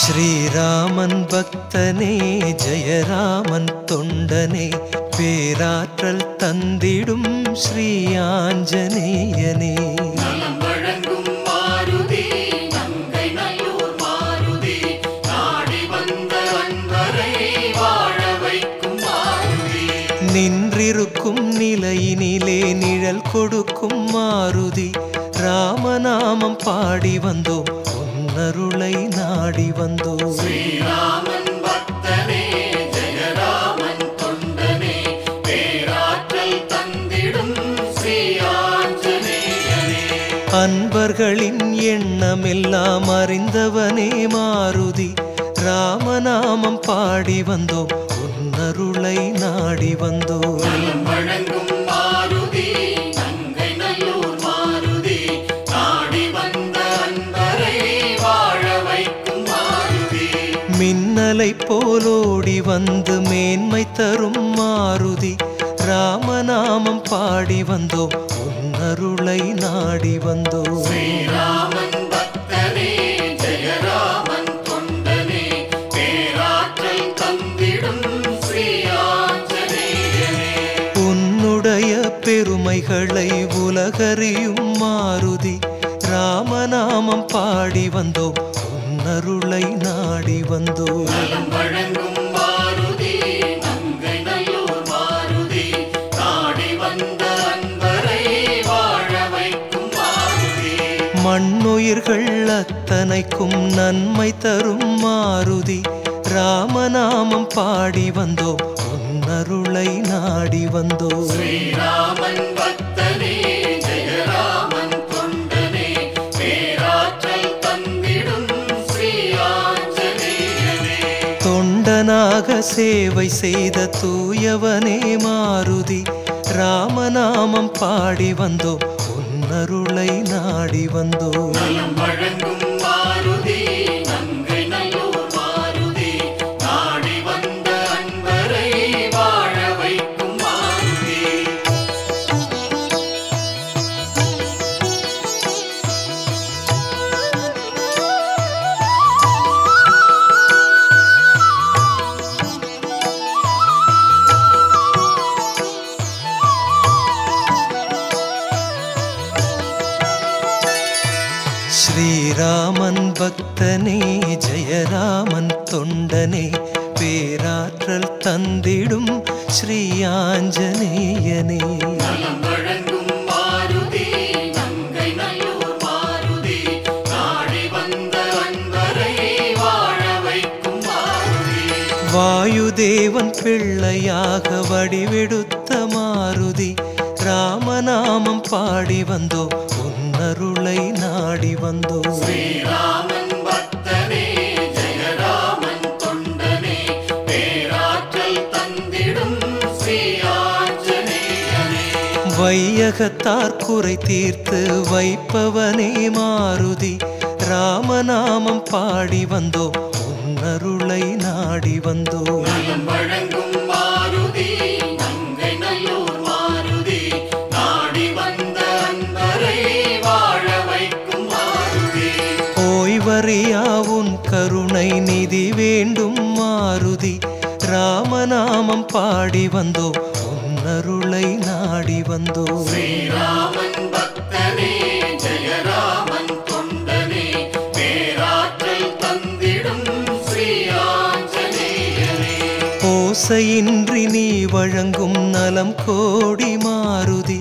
ஸ்ரீராமன் பக்தனே ஜெயராமன் தொண்டனே பேராற்றல் தந்திடும் ஸ்ரீ ஆஞ்சநேயனே நலம் வழங்கும் மாருதி நங்கை நல்லூர் மாருதி நாடி வந்த அன்பரை வாழ வைக்கும் மாருதி நின்றிருக்கும் நிலையினிலே நிழல் கொடுக்கும் மாருதி ராமநாமம் பாடி வந்தோம் உன்னருளை நாடி வந்தோம் ஸ்ரீராமன் பக்தனே ஜெயராமன் தொண்டனே பேராற்றல் தந்திடும் ஸ்ரீ ஆஞ்சநேயனே அன்பர்களின் எண்ணமெல்லாம் அறிந்தவனே மாருதி ராமநாமம் பாடி வந்தோம் உன்னருளை நாடி வந்தோம் நலம் வழங்கும் மாருதி நங்கை நல்லூர் மாருதி நாடி வந்த அன்பரை வாழ வைக்கும் மாருதி மின்னலை போலோடி வந்து மேன்மை தரும் மாருதி ராமநாமம் பாடி வந்தோம் உன்னருளை நாடி வந்தோம் ஸ்ரீராமன் பக்தனே ஜெயராமன் தொண்டனே பேராற்றல் தந்திடும் ஸ்ரீ ஆஞ்சநேயனே உன்னுடைய பெருமைகளை உலகறியும் மாருதி ராமநாமம் பாடி வந்தோம் உன்னருளை நாடி வந்தோம் நலம் வழங்கும் மாருதி நங்கை நல்லூர் மாருதி நாடி வந்த அன்பரை வாழ வைக்கும் மாருதி மண்ணுயிர்கள் அத்தனைக்கும் நன்மை தரும் மாருதி ராமநாமம் பாடி வந்தோம் உன்னருளை நாடி வந்தோம் ஸ்ரீராமன் பக்தனே ஜெயராமன் தொண்டனே பேராற்றல் தந்திடும் ஸ்ரீ ஆஞ்சநேயனே தொண்டனாக சேவை செய்த தூயவனே மாருதி ராமநாமம் பாடி வந்தோம் உன்னருளை நாடி வந்தோம் நலம் வழங்கும் மாருதி நங்கை நல்லூர் மாருதி நாடி வந்த அன்பரை வாழ வைக்கும் மாருதி ஸ்ரீராமன் பக்தனே ஜெயராமன் தொண்டனே பேராற்றல் தந்திடும் ஸ்ரீ ஆஞ்சநேயனே நலம் வழங்கும் மாருதி நங்கை நல்லூர் மாருதி நாடி வந்த அன்பரை வாழ வைக்கும் மாருதி வாயுதேவன் பிள்ளையாக வடிவெடுத்த மாருதி ராமநாமம் பாடி வந்தோம் உன்னருளை நாடி வந்தோம் ஸ்ரீராமன் பக்தனே ஜெயராமன் தொண்டனே பேராற்றல் தந்திடும் ஸ்ரீ ஆஞ்சநேயனே வையகத்தார் குறை தீர்த்து வைப்பவனே மாருதி ராமநாமம் பாடி வந்தோம் உன்னருளை நாடி வந்தோம் நலம் வழங்கும் மாருதி நங்கை நல்லூர் மாருதி நாடி வந்த அன்பரை வாழ வைக்கும் மாருதி ஓய்வறியா உன் கருணை நிதி வேண்டும் மாருதி ராமநாமம் பாடி வந்தோம் உன்னருளை நாடி வந்தோம் ஸ்ரீராமன் பக்தனே ஜெயராமன் தொண்டனே பேராற்றல் தந்திடும் ஸ்ரீ ஆஞ்சநேயனே ஓசையின்றி நீ வழங்கும் நலம் கோடி மாருதி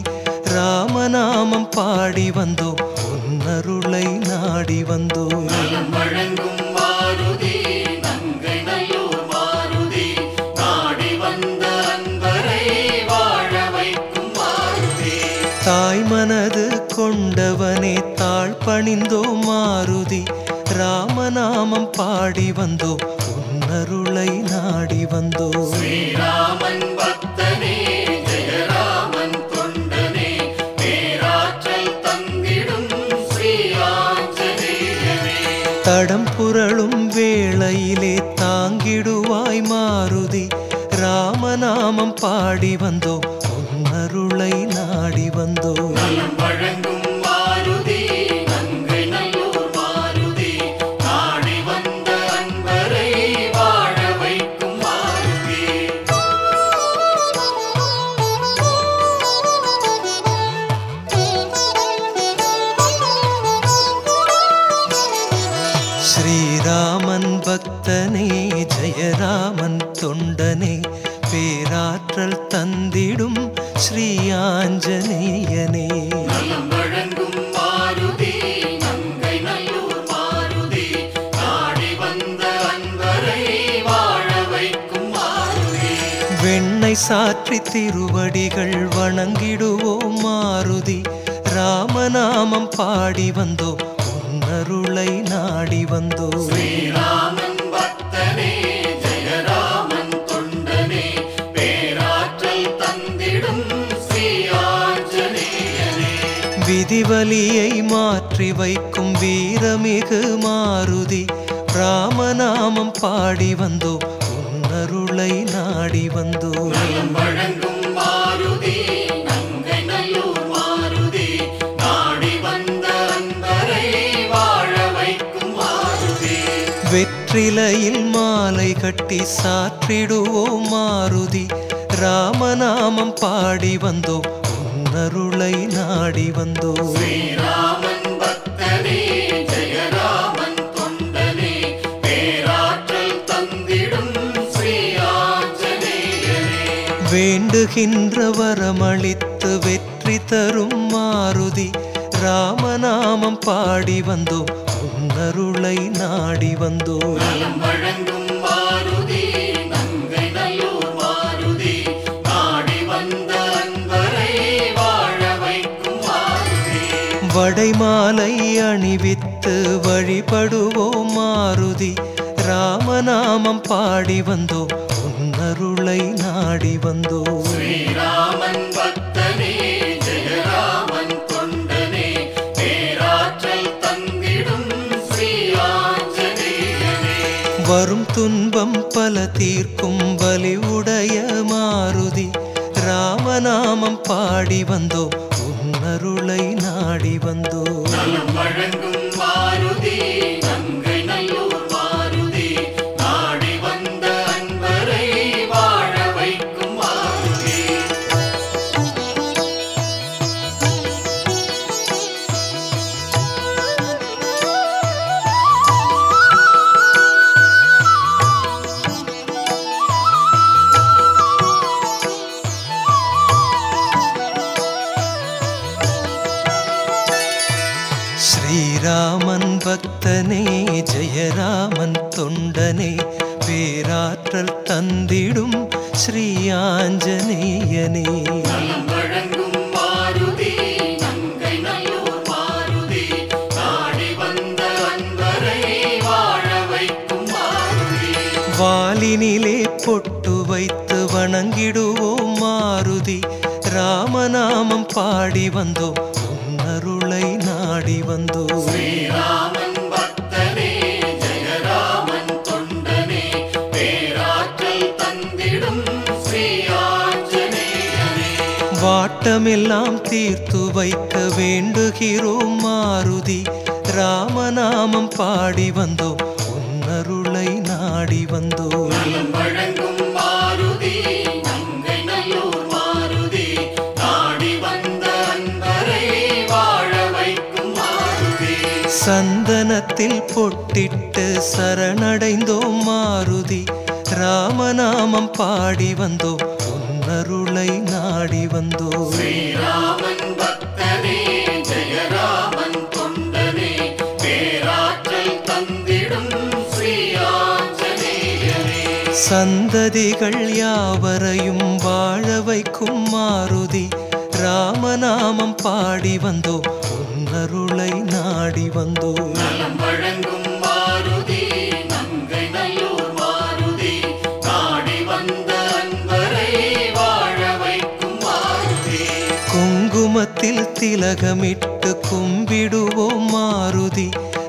ராமநாமம் பாடி வந்தோம் உன்னருளை நாடி வந்தோம் நலம் வழங்கும் மாருதி நங்கை நல்லூர் மாருதி நாடி வந்த அன்பரை வாழ வைக்கும் மாருதி தாய் மனது கொண்டவனே தாழ் பணிந்தோ மாருதி ராமநாமம் பாடி வந்தோம் உன்னருளை நாடி வந்தோம் ஸ்ரீராமன் பக்தனே ஜெயராமன் தொண்டனே பேராற்றல் தந்திடும் ஸ்ரீ ஆஞ்சநேயனே தடம் புரளும் வேளையிலே தாங்கிடுவாய் மாருதி ராமநாமம் பாடி வந்தோம் உன்னருளை நாடி வந்தோம் நலம் வழங்கும் மாருதி நங்கை நல்லூர் மாருதி நாடி வந்த அன்பரை ஸ்ரீராமன் பக்தனே ஜெயராமன் தொண்டனே பேராற்றல் தந்திடும் ஸ்ரீ ஆஞ்சநேயனே நலம் வழங்கும் மாருதி நங்கை நல்லூர் மாருதி நாடி வந்த அன்பரை வாழ வைக்கும் மாருதி வெண்ணை சாற்றி திருவடிகள் வணங்கிடுவோம் மாருதி ராமநாமம் பாடி வந்தோம் உன்னருளை நாடி வந்தோம் ஸ்ரீராமன் பக்தனே ஜெயராமன் தொண்டனே பேராற்றல் தந்திடும் ஸ்ரீ ஆஞ்சநேயனே விதிவலியை மாற்றி வைக்கும் வீரமிகு மாருதி ராமநாமம் பாடி வந்தோம் உன்னருளை நாடி வந்தோம் நலம் வழங்கும் மாருதி நங்கை நல்லூர் மாருதி நாடி வந்த அன்பரை வாழ வைக்கும் மாருதி வெற்றிலையில் மாலை கட்டி சாற்றிடுவோம் மாருதி ராமநாமம் பாடி வந்தோம் உன்னருளை நாடி வந்தோம் ஸ்ரீராமன் பக்தனே ஜெயராமன் தொண்டனே பேராற்றல் தந்திடும் ஸ்ரீ ஆஞ்சநேயனே வேண்டுகின்ற வரமளித்து வெற்றி தரும் மாருதி ராமநாமம் பாடி வந்தோம் உன்னருளை நாடி வந்தோம் நலம் வழங்கும் மாருதி நங்கை நல்லூர் மாருதி நாடி வந்த அன்பரை வாழ வைக்கும் மாருதி வடைமாலை அணிவித்து வழிபடுவோம் மாருதி ராமநாமம் பாடி வந்தோம் உன்னருளை நாடி வந்தோம் ஸ்ரீராமன் பக்தனே ஜெயராமன் தொண்டனே பேராற்றல் தந்திடும் ஸ்ரீ ஆஞ்சநேயனே வரும் துன்பம் பல தீர்க்கும் வலி உடைய மாருதி ராமநாமம் பாடி வந்தோம் உன்னருளை நாடி வந்தோம் நலம் வழங்கும் மாருதி நங்கை நல்லூர் மாருதி நாடி வந்த அன்பரை வாழ வைக்கும் மாருதி ஸ்ரீராமன் பக்தனே ஜெயராமன் தொண்டனே பேராற்றல் தந்திடும் ஸ்ரீ ஆஞ்சநேயனே நலம் வழங்கும் மாருதி நங்கை நல்லூர் மாருதி நாடி வந்த அன்பரை வாழ வைக்கும் மாருதி வாலினிலே பொட்டு வைத்து வணங்கிடுவோம் மாருதி ராமநாமம் பாடி வந்தோம் உன்னருளை நாடி வந்தோம் ஸ்ரீராமன் பக்தனே ஜெயராமன் தொண்டனே பேராற்றல் தந்திடும் ஸ்ரீ ஆஞ்சநேயனே வாட்டமெல்லாம் தீர்த்து வைக்க வேண்டுகிறோம் மாருதி ராமநாமம் பாடி வந்தோம் உன்னருளை நாடி வந்தோம் நலம் வழங்கும் மாருதி நங்கை நல்லூர் மாருதி நாடி வந்த அன்பரை வாழ வைக்கும் மாருதி சந்தனத்தில் பொட்டிட்டு சரணடைந்தோம் மாருதி ராமநாமம் பாடி வந்தோம் உன்னருளை நாடி வந்தோம் ஸ்ரீராமன் பக்தனே ஜெயராமன் தொண்டனே பேராற்றல் தந்திடும் ஸ்ரீ ஆஞ்சநேயனே சந்ததிகள் யாவரையும் வாழ வைக்கும் மாருதி ராமநாமம் பாடி வந்தோம் உன்னருளை நாடி வந்தோம் நலம் வழங்கும் மாருதி நங்கை நல்லூர் மாருதி நாடி வந்த அன்பரை வாழ வைக்கும் மாருதி குங்குமத்தில் திலகமிட்டு கும்பிடுவோம் மாருதி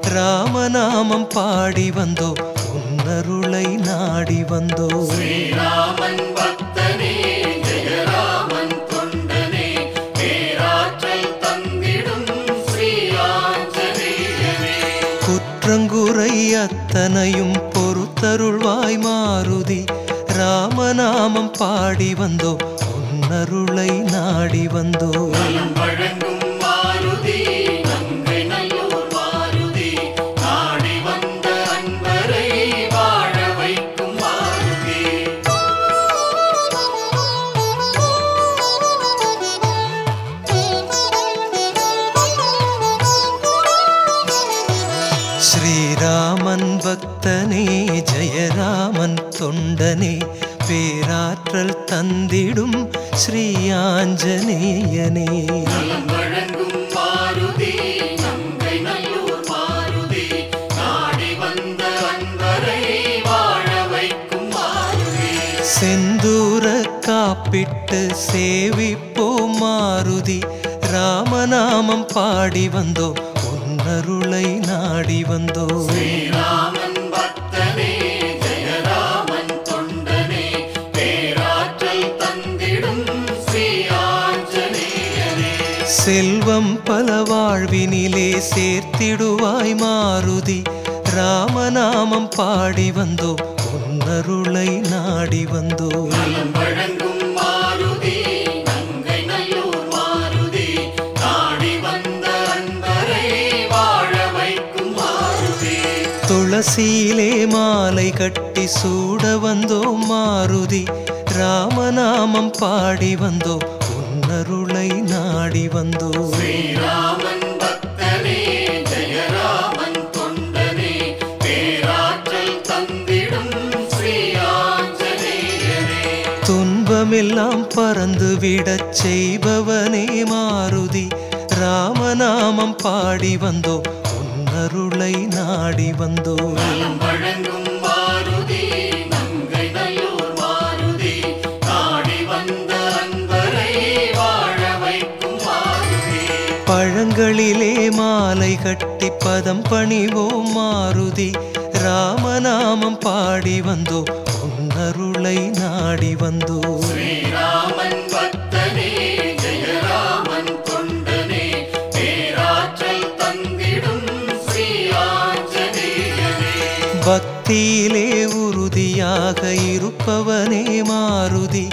ராமநாமம் பாடி வந்தோம் உன்னருளை நாடி வந்தோம் ஸ்ரீராமன் பக்தனே ஜெயராமன் தொண்டனே பேராற்றல் தந்திடும் ஸ்ரீ ஆஞ்சநேயனே குற்றங்குறை அத்தனையும் பொறுத்தருள்வாய் மாருதி ராமநாமம் பாடி வந்தோம் உன்னருளை நாடி வந்தோம் நலம் வழங்கும் மாருதி நங்கை நல்லூர் மாருதி நாடி வந்த அன்பரை பக்தனே ஜெயராமன் தொண்டனே பேராற்றல் தந்திடும் ஸ்ரீ ஆஞ்சநேயனே நலம் வழங்கும் மாருதி நங்கை நல்லூர் மாருதி நாடி வந்த அன்பரை வாழ வைக்கும் மாருதி செந்தூர காப்பிட்டு சேவிப்போம் மாருதி ராமநாமம் பாடி வந்தோ உன்னருளை நாடி வந்தோ ஸ்ரீராமன் பக்தனே ஜெயராமன் தொண்டனே பேராற்றல் தந்திடும் ஸ்ரீ ஆஞ்சநேயனே செல்வம் பல வாழ்வினிலே சேர்த்திடுவாய் மாருதி ராமநாமம் பாடி வந்தோ உன்னருளை நாடி வந்தோ நலம் வழங்கும் மாருதி நங்கை நல்லூர் மாருதி நாடி வந்த அன்பரை வாழ வைக்கும் மாருதி துளசியிலே மாலை கட்டி சூட வந்தோ மாருதி ராமநாமம் பாடி வந்தோ உன்னருளை நாடி வந்தோ ஸ்ரீராமன் பக்தனே ஜெயராமன் தொண்டனே பேராற்றல் தந்திடும் ஸ்ரீ ஆஞ்சநேயனே துன்பமெல்லாம் பறந்து விடச் செய்பவனே மாருதி ராமநாமம் பாடி வந்தோ உன்னருளை நாடி வந்தோ நலம் வழங்கும் மாருதி நங்கை நல்லூர் மாருதி நாடி வந்த அன்பரை வாழ வைக்கும் மாருதி பழங்களிலே மாலை கட்டி பதம் பணிவோம் மாருதி ராமநாமம் பாடி வந்தோ உன்னருளை நாடி வந்தோ ஸ்ரீராமன் பக்தனே ஜெயராமன் தொண்டனே பேராற்றல் தந்திடும் ஸ்ரீ ஆஞ்சநேயனே பக்தியிலே உறுதியாக இருப்பவனே மாருதி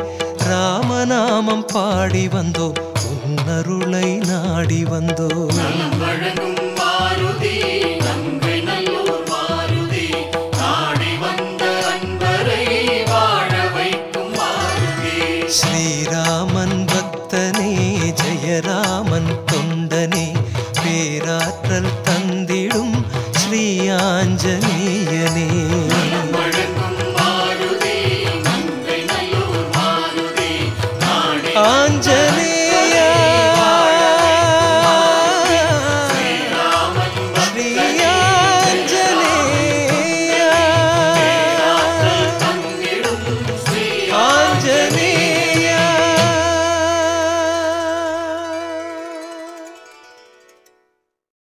ராமநாமம் பாடி வந்தோ உன்னருளை நாடி வந்தோ நலம் வழங்கும் மாருதி நங்கை நல்லூர் மாருதி நாடி வந்த அன்பரை வாழ வைக்கும் மாருதி ஸ்ரீராமன் பக்தனே ஜெயராமன் தொண்டனே பேராற்றல் தந்திடும் ஸ்ரீ ஆஞ்சநேயனே வழங்கும் மாருதி நங்கை நல்லூர் மாருதி நாடி ஆஞ்சநேயனே